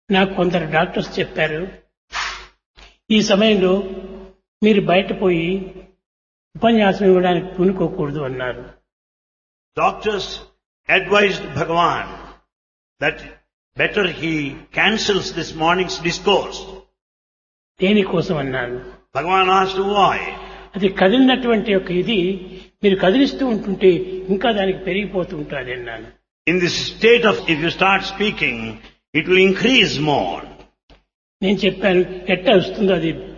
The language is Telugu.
నాకు కొందరు డాక్టర్స్ చెప్పారు ఈ సమయంలో మీరు బయట పోయి ఉపన్యాసం ఇవ్వడానికి పూనుకోకూడదు అన్నారు Doctors advised Bhagavan that better he cancels this morning's discourse. దేనికోసం అన్నారు Bhagavan asked why. అది కదిలినటువంటి యొక్క ఇది మీరు కదిలిస్తూ ఉంటుంటే ఇంకా దానికి పెరిగిపోతూ ఉంటుంది అన్నాను In this state of, if you start speaking, it will increase more. నేను చెప్పాను ఎట్ట వస్తుందో అది